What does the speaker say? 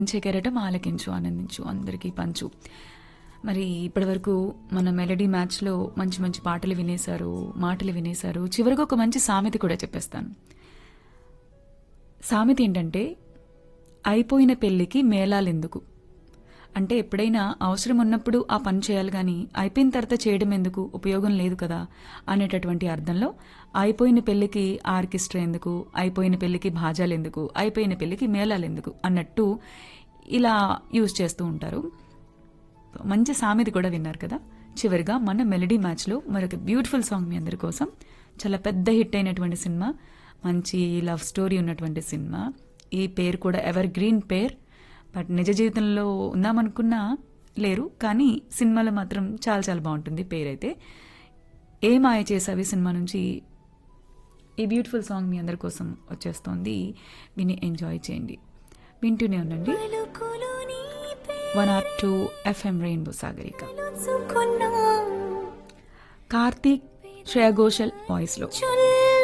పంచే కెరటం ఆలకించు ఆనందించు అందరికీ పంచు మరి ఇప్పటివరకు మన మెలడీ మ్యాచ్లో మంచి మంచి పాటలు వినేశారు మాటలు వినేశారు చివరిగా ఒక మంచి సామెత కూడా చెప్పేస్తాను సామెత ఏంటంటే అయిపోయిన పెళ్లికి మేళాలెందుకు అంటే ఎప్పుడైనా అవసరం ఉన్నప్పుడు ఆ పని చేయాలి కానీ అయిపోయిన తర్వాత చేయడం ఎందుకు ఉపయోగం లేదు కదా అనేటటువంటి అర్థంలో అయిపోయిన పెళ్లికి ఆర్కెస్ట్రా ఎందుకు అయిపోయిన పెళ్లికి భాజాలు ఎందుకు అయిపోయిన పెళ్లికి మేళాలు ఎందుకు అన్నట్టు ఇలా యూజ్ చేస్తూ ఉంటారు మంచి సామెత కూడా విన్నారు కదా చివరిగా మన మెలడీ మ్యాచ్లో మరొక బ్యూటిఫుల్ సాంగ్ మీ అందరి కోసం చాలా పెద్ద హిట్ అయినటువంటి సినిమా మంచి లవ్ స్టోరీ ఉన్నటువంటి సినిమా ఈ పేరు కూడా ఎవర్ గ్రీన్ పేర్ బట్ నిజ జీవితంలో ఉందామనుకున్నా లేరు కానీ సినిమాలో మాత్రం చాలా చాలా బాగుంటుంది పేరైతే ఏ మాయ చేసావి సినిమా నుంచి ఈ బ్యూటిఫుల్ సాంగ్ మీ అందరి కోసం వచ్చేస్తోంది విని ఎంజాయ్ చేయండి వింటూనే ఉండండి one R two FM rainbow Sagarika Karthik Shreya Ghoshal వాయిస్లో చొల్ల